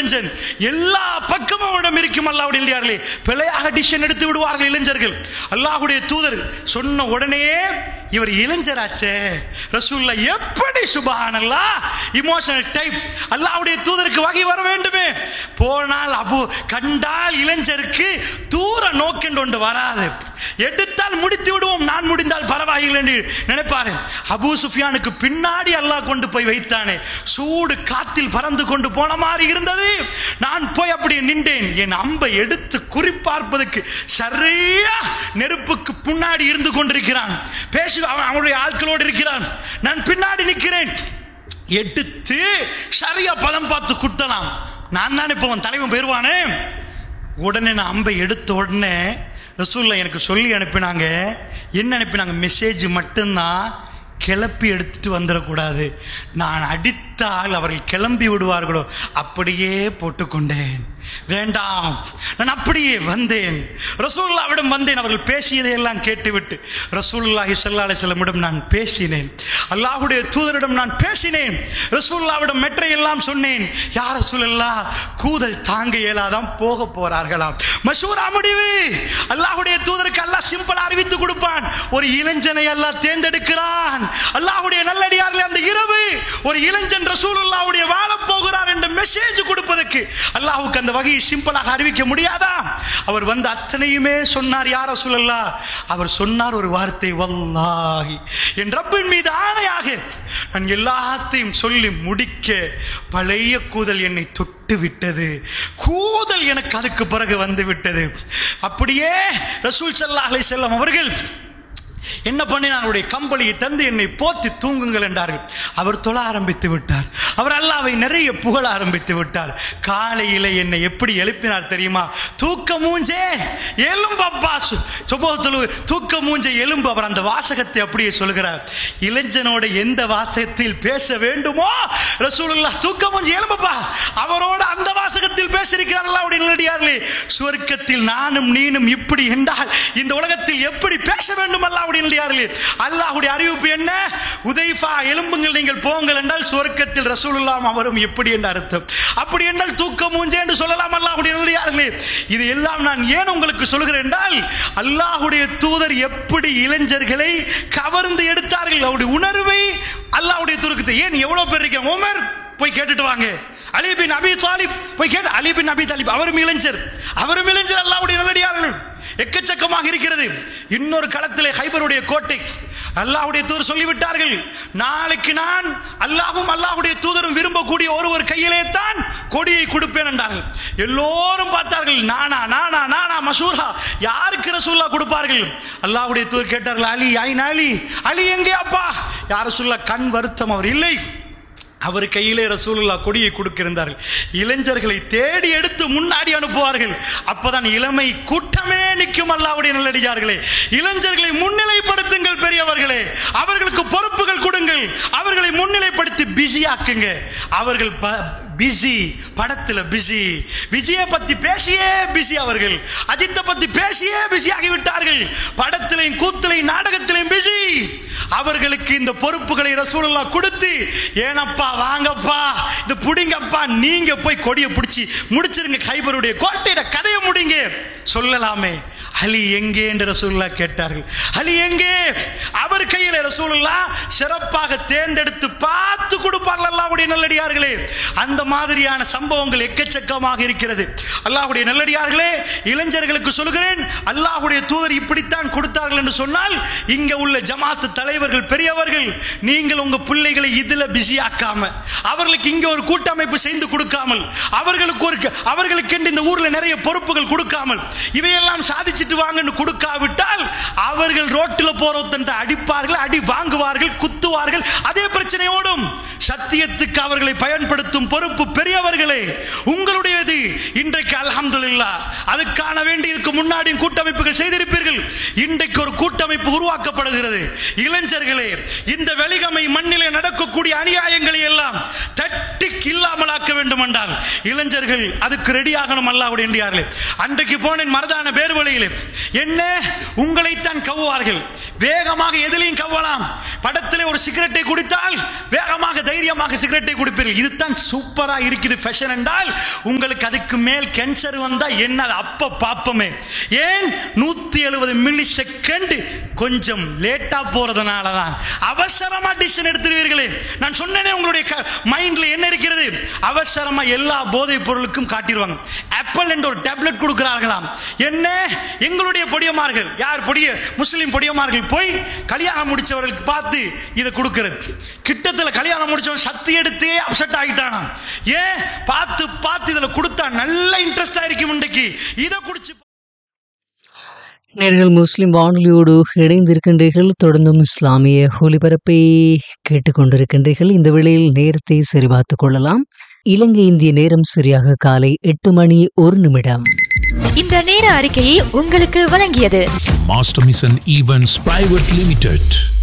இளைஞன் எல்லா பக்கமும் அவனிடம் இருக்கும் அல்லாஹ்வுடைய இல்லையார்களே பிழையாக டிசிஷன் எடுத்து விடுவார்கள் இளைஞர்கள் அல்லாஹ்வுடைய தூதர் சொன்ன உடனே இவர் இளைஞராச்சே ரசூல்லா எப்படி சுபஹானல்லா இமோஷனல் டைப் அல்லாஹ்வுடைய தூதருக்கு வகை வர வேண்டுமே போனால் அபு கண்டால் இளைஞருக்கு தூர நோக்கென்று ஒன்று வராது எடுத்தால் முடித்து விடுவோம் நான் முடிந்தால் பரவாயில்லை என்று நினைப்பாரு அபூ சுஃபியானுக்கு பின்னாடி அல்லாஹ் கொண்டு போய் வைத்தானே சூடு காத்தில் பறந்து கொண்டு போன மாதிரி இருந்தது நான் போய் அப்படியே நின்றேன் என் அம்பை எடுத்து குறிப்பார்ப்பதற்கு சரியா நெருப்புக்கு முன்னாடி இருந்து கொண்டிருக்கிறான் பேசி அவன் அவனுடைய ஆட்களோடு இருக்கிறான் நான் பின்னாடி நிற்கிறேன் எடுத்து சரியா பதம் பார்த்து குத்தலாம் நான் தானே இப்போ அவன் தலைவன் போயிருவானே உடனே நான் அம்பை எடுத்த உடனே ரசூல்லா எனக்கு சொல்லி அனுப்பினாங்க என்ன அனுப்பினாங்க மெசேஜ் மட்டும்தான் கிளப்பி எடுத்துட்டு வந்துடக்கூடாது நான் அடித்தால் அவர்கள் கிளம்பி விடுவார்களோ அப்படியே போட்டுக்கொண்டேன் வேண்டாம் நான் அப்படியே வந்தேன் ரசூல்லாவிடம் வந்தேன் அவர்கள் பேசியதை எல்லாம் கேட்டுவிட்டு ரசூல்லாஹி ஸல்லல்லாஹு அலைஹி வஸல்லமிடம் நான் பேசினேன் அல்லாஹ்வுடைய தூதரிடம் நான் பேசினேன் ரசூல்லாவிடம் மெற்றை எல்லாம் சொன்னேன் யார் ரசூலல்லா கூதல் தாங்க இயலாதான் போக போறார்களாம் மஷூரா முடிவு அல்லாஹ்வுடைய தூதருக்கு அல்லாஹ் சிம்பிளா அறிவித்து கொடுப்பான் ஒரு இளைஞனை அல்லாஹ் தேர்ந்தெடுக்கிறான் அல்லாஹ்வுடைய நல்லடியார்களே அந்த இரவு ஒரு இளைஞன் ரசூலுல்லாஹ்வுடைய வாழப் போகிறார் என்ற மெசேஜ் கொடுப்பதற்கு அல்லாஹ்வுக்கு அந்த வகையை சிம்பிளாக அறிவிக்க முடியாதா அவர் வந்து அத்தனையுமே சொன்னார் யார் ரசூலல்லா அவர் சொன்னார் ஒரு வார்த்தை வல்லாஹி என் ரப்பின் மீது ஆணையாக நான் எல்லாத்தையும் சொல்லி முடிக்க பழைய கூதல் என்னை தொட்டு விட்டது கூதல் எனக்கு அதுக்கு பிறகு வந்து விட்டது அப்படியே ரசூல் ஸல்லல்லாஹு அலைஹி வஸல்லம் அவர்கள் என்ன பண்ணினார் அவருடைய கம்பளியை தந்து என்னை போத்தி தூங்குங்கள் என்றார்கள் அவர் தொழ ஆரம்பித்து விட்டார் அவர் அல்லாவை நிறைய புகழ ஆரம்பித்து விட்டார் காலையில என்னை எப்படி எழுப்பினார் தெரியுமா தூக்க மூஞ்சே எலும்பப்பா சுபோத்துல தூக்க மூஞ்சே எலும்பு அவர் அந்த வாசகத்தை அப்படியே சொல்கிறார் இளைஞனோட எந்த வாசகத்தில் பேச வேண்டுமோ ரசூலுல்லாஹ் தூக்க மூஞ்சி எலும்பப்பா அவரோட அந்த வாசகத்தில் பேசியிருக்கிறார் அல்லாவுடைய நல்லடியார்களே சுவர்க்கத்தில் நானும் நீனும் இப்படி என்றால் இந்த உலகத்தில் எப்படி பேச வேண்டும் அல்லாவுடைய நல்லடியார்களே அல்லாஹ்வுடைய அறிவிப்பு என்ன உதைஃபா எலும்புங்கள் நீங்கள் போங்கள் என்றால் சுவர்க்கத்தில் ரசூலுல்லாம் அவரும் எப்படி என்று அர்த்தம் அப்படி என்றால் தூக்க மூஞ்சே என்று சொல்லலாம் அல்லாஹ்வுடைய நல்லடியார்களே இது எல்லாம் நான் ஏன் உங்களுக்கு சொல்கிறேன் என்றால் அல்லாஹ்வுடைய தூதர் எப்படி இளைஞர்களை கவர்ந்து எடுத்தார்கள் அவருடைய உணர்வை அல்லாஹ்வுடைய துருக்கத்தை ஏன் எவ்வளவு பேர் இருக்கேன் உமர் போய் கேட்டுட்டு வாங்க அலி பின் அபி தாலிப் போய் கேட்டு அலி பின் அபி தாலிப் அவரும் இளைஞர் அவரும் இளைஞர் அல்லாஹ்வுடைய நல்லடியார்கள் எக்கச்சக்கமாக இருக்கிறது இன்னொரு களத்திலே ஹைபருடைய கோட்டை அல்லாஹ்வுடைய தூதர் சொல்லிவிட்டார்கள் நாளைக்கு நான் அல்லாஹும் அல்லாஹ்வுடைய தூதரும் விரும்பக்கூடிய ஒருவர் கையிலே தான் கொடியை கொடுப்பேன் என்றார்கள் எல்லோரும் பார்த்தார்கள் நானா நானா நானா மசூரா யாருக்கு ரசூல்லா கொடுப்பார்கள் அல்லாஹ்வுடைய தூதர் கேட்டார்கள் அலி ஐன் அலி அலி எங்கே அப்பா யார் ரசூல்லா கண் வருத்தம் அவர் இல்லை அவர் கையிலே ரசூலுல்லா கொடியை கொடுக்கிருந்தார்கள் இளைஞர்களை தேடி எடுத்து முன்னாடி அனுப்புவார்கள் அப்பதான் இளமை கூட்டமே நிற்கும் அல்லாவுடைய நல்லடியார்களே இளைஞர்களை முன்னிலைப்படுத்துங்கள் பெரியவர்களே அவர்களுக்கு பொறுப்புகள் கொடுங்கள் அவர்களை முன்னிலைப்படுத்தி பிஸி ஆக்குங்க அவர்கள் பிஸி படத்துல பிஸி விஜய பத்தி பேசியே பிஸி அவர்கள் அஜித்தை பத்தி பேசியே பிஸி ஆகிவிட்டார்கள் படத்திலையும் கூத்திலையும் நாடகத்திலையும் பிஸி அவர்களுக்கு இந்த பொறுப்புகளை ரசூலுல்லா கொடுத்து ஏனப்பா வாங்கப்பா இது புடிங்கப்பா நீங்க போய் கொடியை பிடிச்சி முடிச்சிருங்க கைபருடைய கோட்டையிட கதையை முடிங்க சொல்லலாமே அலி எங்கே என்று ரசூலுல்லா கேட்டார்கள் அலி எங்கே அவர் கையில் ரசூலுல்லா சிறப்பாக தேர்ந்தெடுத்து பார்த்து கொடுப்பார்கள் அல்லாஹ்வுடைய நல்லடியார்களே அந்த மாதிரியான சம்பவங்கள் எக்கச்சக்கமாக இருக்கிறது அல்லாஹ்வுடைய நல்லடியார்களே இளைஞர்களுக்கு சொல்கிறேன் அல்லாஹ்வுடைய தூதர் இப்படித்தான் கொடுத்தார்கள் என்று சொன்னால் இங்க உள்ள ஜமாத்து தலைவர்கள் பெரியவர்கள் நீங்கள் உங்க பிள்ளைகளை இதுல பிஸி ஆக்காம அவர்களுக்கு இங்க ஒரு கூட்டமைப்பு செய்து கொடுக்காமல் அவர்களுக்கு ஒரு அவர்களுக்கு இந்த ஊர்ல நிறைய பொறுப்புகள் கொடுக்காமல் இவையெல்லாம் சாதிச்சுட்டு வாங்கன்னு கொடுக்காவிட்டால் அவர்கள் ரோட்டில் போறவத்தன் அடிப்பார்கள் அடி வாங்குவார்கள் குத்துவார்கள் அதே பிரச்சனையோடும் சத்தியத்துக்கு அவர்களை பயன்படுத்தும் பொறுப்பு பெரியவர்களே உங்களுடையது இன்றைக்கு அல்ஹம்துலில்லா அதுக்கான வேண்டி இதுக்கு முன்னாடியும் கூட்டமைப்புகள் செய்திருப்பீர்கள் இன்றைக்கு ஒரு கூட்டமைப்பு உருவாக்கப்படுகிறது இளைஞர்களே இந்த வெளிகமை மண்ணிலே நடக்கக்கூடிய அநியாயங்களை எல்லாம் தட்டி இல்லாமலாக்க வேண்டும் என்றால் இளைஞர்கள் அதுக்கு ரெடியாகணும் அல்லாவுடைய என்றார்களே அன்றைக்கு போனேன் மரதான பேர்வழியிலே என்ன உங்களைத்தான் கவுவார்கள் வேகமாக எதிலையும் கவ்வலாம் படத்திலே ஒரு சிகரெட்டை குடித்தால் வேகமாக தைரியமாக சிகரெட்டை குடிப்பீர்கள் இதுதான் சூப்பரா இருக்குது ஃபேஷன் என்றால் உங்களுக்கு அதுக்கு மேல் கேன்சர் வந்தா என்ன அது அப்ப பாப்பமே ஏன் நூத்தி எழுபது மில்லி செகண்ட் கொஞ்சம் லேட்டா போறதுனால தான் அவசரமா டிசிஷன் எடுத்துருவீர்களே நான் சொன்னேனே உங்களுடைய மைண்ட்ல என்ன இருக்கிறது அவசரமா எல்லா போதைப் பொருளுக்கும் காட்டிடுவாங்க ஆப்பிள் என்ற ஒரு டேப்லெட் கொடுக்கிறார்களாம் என்ன எங்களுடைய பொடியமார்கள் யார் பொடிய முஸ்லிம் பொடியமார்கள் போய் கல்யாணம் முடிச்சவர்களுக்கு பார்த்து இதை கொடுக்கிறது கிட்டத்தில் கல்யாணம் முடிச்சவன் சக்தி எடுத்தே அப்செட் ஆகிட்டானாம் ஏன் பார்த்து பார்த்து இதுல கொடுத்தா நல்ல இன்ட்ரெஸ்டா இருக்கும் இன்றைக்கு இதை குடிச்சு நேர்கள் முஸ்லிம் வானொலியோடு இணைந்திருக்கின்றீர்கள் தொடர்ந்தும் இஸ்லாமிய ஒலிபரப்பை கேட்டுக்கொண்டிருக்கின்றீர்கள் இந்த வேளையில் நேரத்தை சரிபார்த்துக் கொள்ளலாம் இலங்கை இந்திய நேரம் சரியாக காலை எட்டு மணி ஒரு நிமிடம் இந்த நேர அறிக்கையை உங்களுக்கு வழங்கியது Master Mission Events Private Limited.